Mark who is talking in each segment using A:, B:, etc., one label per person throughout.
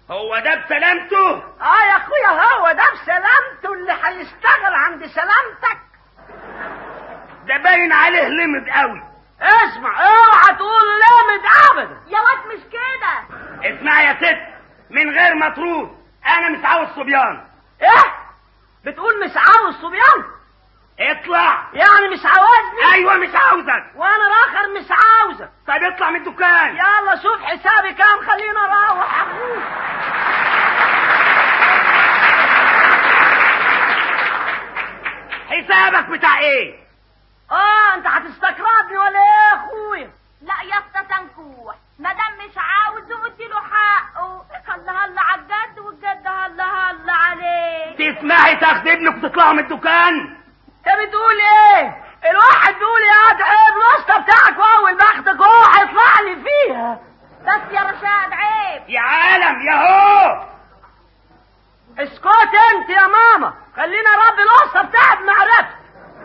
A: هو ده بسلامته
B: اه يا اخويا هو ده بسلامته اللي هيشتغل عند سلامتك
A: ده باين عليه لمد قوي
B: اسمع اوعى تقول لامد ابدا
C: يا واد مش كده
A: اسمع يا ست من غير مطرود انا مش عاوز صبيان
B: ايه بتقول مش عاوز صبيان
A: اطلع
B: يعني مش عاوزني
A: ايوه مش عاوزك
B: وانا الاخر مش عاوزك
A: طيب اطلع من الدكان
B: يلا شوف حسابي كام خلينا اروح اخوك
A: حسابك بتاع ايه
B: اه انت هتستكردني ولا ايه يا اخويا
C: لا يا اسطى تنكوح ما دام مش عاوز قلت له حقه هلا هلا على الجد والجد هلا هلا عليه
A: تسمعي تاخد ابنك وتطلعوا من الدكان
B: انت بتقول ايه الواحد بيقول يا عيب الوسطى بتاعك واول ما اخدك هو هيطلع لي فيها
C: بس يا رشاد عيب
A: يا عالم يا هو
B: اسكت انت يا ماما خلينا ربي الوسطى بتاعك معرفت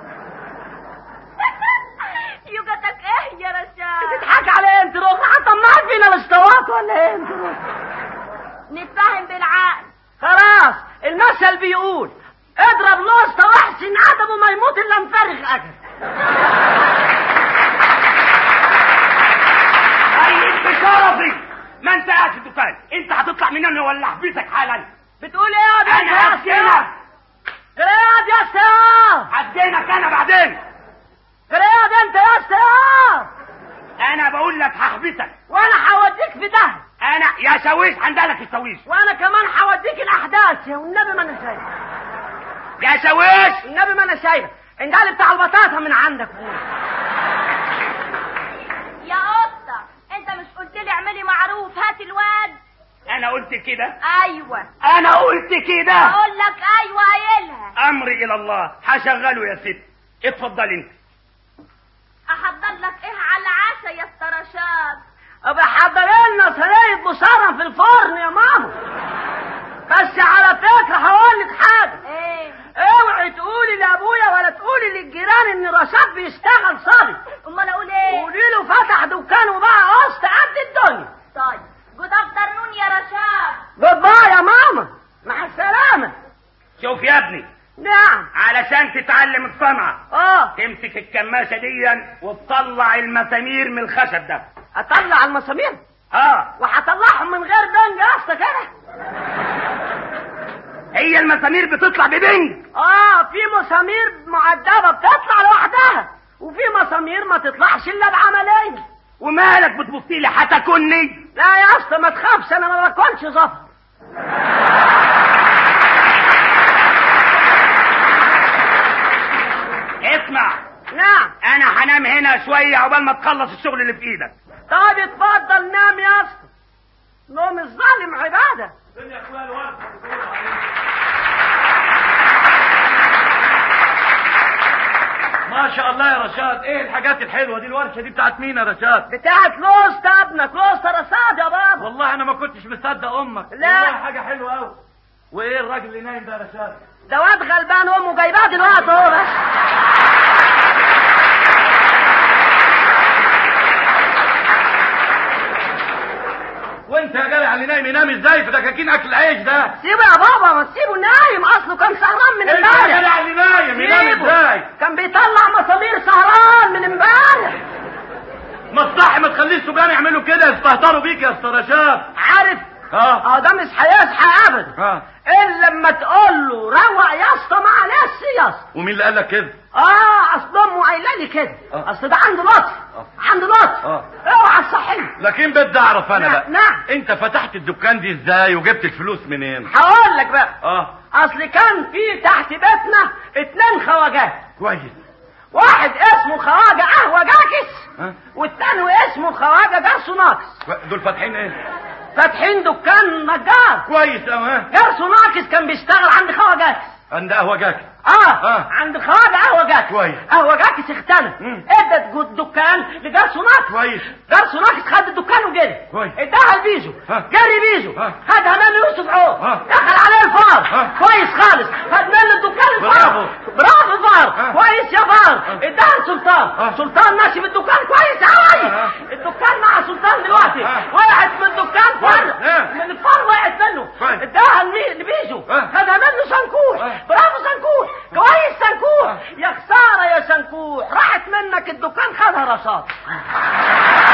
C: يوجتك ايه يا رشاد
B: بتضحك على انت روح هتطمعت فينا الاسطوات ولا ايه انت روح؟
C: نتفاهم بالعقل
B: خلاص المثل بيقول اضرب الوسطى واحسن عدمه ما يموت الا مفرغ اجل
A: طيب بشرفي ما انت قاعد في الدكان انت هتطلع من هنا ولا احبسك حالا
B: بتقول ايه يا بنت
A: انا
B: يا
A: هسجنك
B: قرياد يا استاذ
A: هسجنك انا بعدين
B: قرياد انت يا استاذ
A: انا بقول لك هحبسك
B: وانا هوديك في ده
A: انا يا شاويش عندك الشاويش
B: وانا كمان هوديك الاحداث يا والنبي ما انا شايف
A: يا شاويش
B: النبي ما انا شايف اندالي بتاع البطاطا من عندك
C: يا قطة انت مش قلت لي اعملي معروف هات الواد
A: انا قلت كده
C: ايوه
A: انا قلت كده
C: اقول لك ايوه قايلها
A: امري الى الله هشغله يا ست اتفضل انت
C: احضر لك ايه على العشاء يا استرشاد
B: ابقى حضر لنا صينية بصارة في الفرن يا ماما بس على فكرة هقول لك حاجة
C: ايه
B: اوعي تقولي لابويا ولا تقولي للجيران ان رشاد بيشتغل صبي
C: امال اقول ايه
B: قولي له فتح دكان وبقى قسط قد الدنيا
C: طيب جود افترنون يا رشاد
B: جود باي يا ماما مع السلامة
A: شوف يا ابني
B: نعم
A: علشان تتعلم الصنعة
B: اه
A: تمسك الكماشة دي وتطلع المسامير من الخشب ده
B: اطلع المسامير
A: اه
B: وهطلعهم من غير بنج يا اسطى كده
A: هي المسامير بتطلع ببنج
B: اه في مسامير معدبة بتطلع لوحدها وفي مسامير ما تطلعش الا بعملية
A: ومالك بتبصي لي هتاكلني
B: لا يا اسطى ما تخافش انا ما باكلش زفر
A: اسمع
B: نعم
A: انا هنام هنا شوية عقبال ما تخلص الشغل اللي في ايدك
B: طيب اتفضل نام يا اسطى نوم الظالم عبادة
D: ما شاء الله يا رشاد ايه الحاجات الحلوه دي الورشه دي بتاعت مين يا رشاد
B: بتاعت لوستا ابنك لوستا رصاد يا بابا
D: والله انا ما كنتش مصدق امك
B: لا.
D: والله حاجه حلوه قوي وايه الراجل اللي نايم ده يا رشاد
B: ده واد غلبان امه جايباه دلوقتي اهو بس
D: وانت يا جدع اللي نايم ينام ازاي في دكاكين اكل العيش ده
B: سيبه يا بابا ما تسيبه نايم اصله كان سهران من
D: انت يا
B: امبارح
D: جدع اللي نايم ينام
B: سيبه.
D: ازاي
B: كان بيطلع مسامير سهران من امبارح
D: ما الصح ما تخليش الصبيان يعملوا كده يستهتروا بيك يا استاذ رشاد
B: عارف
D: اه
B: اه ده مش هيصحى ابدا
D: اه
B: الا لما تقول له روق يا اسطى معلش يا اسطى
D: ومين اللي قال لك كده
B: اه اصل امه قايله لي كده
D: آه.
B: اصل ده عنده لطف عنده لطف
D: آه.
B: اوعى تصحيه
D: لكن بدي اعرف انا
B: نعم،
D: بقى
B: نعم.
D: انت فتحت الدكان دي ازاي وجبت الفلوس منين
B: هقول لك بقى
D: اه
B: اصل كان في تحت بيتنا اتنين خواجات
D: كويس
B: واحد اسمه خواجه قهوه جاكس
D: ها
B: والتاني اسمه خواجه جرسو ناقص
D: دول فاتحين ايه
B: فاتحين دكان نجار
D: كويس قوي ها
B: جرسو ناقص كان بيشتغل عند خواجه جاكس
D: عند قهوه جاكي
B: اه,
D: آه.
B: عند خواجه قهوه جاكس
D: كويس.
B: قهوه جاكس اختلف
D: مم.
B: ادت جو- الدكان لجرسو ناقص
D: كويس
B: جرسو ناقص خد الدكان وجري
D: كويس.
B: اداها لبيزو
D: ها.
B: جري بيزو
D: ها.
B: خدها من يوسف عوض
D: ها.
B: دخل عليه الفار
D: ها.
B: كويس خالص خد من الدكان الفار
D: برافو.
B: برافو فار
D: ها.
B: كويس يا فار
D: ها.
B: اداها لسلطان
D: ها.
B: سلطان ماشي بالدكان كويس قوي
D: ها.
B: الدكان مع سلطان دلوقتي
D: ها.
B: وقعت من الدكان فر
D: ها.
B: من الفار وقعت منه الكوح راحت منك الدكان خدها رصاص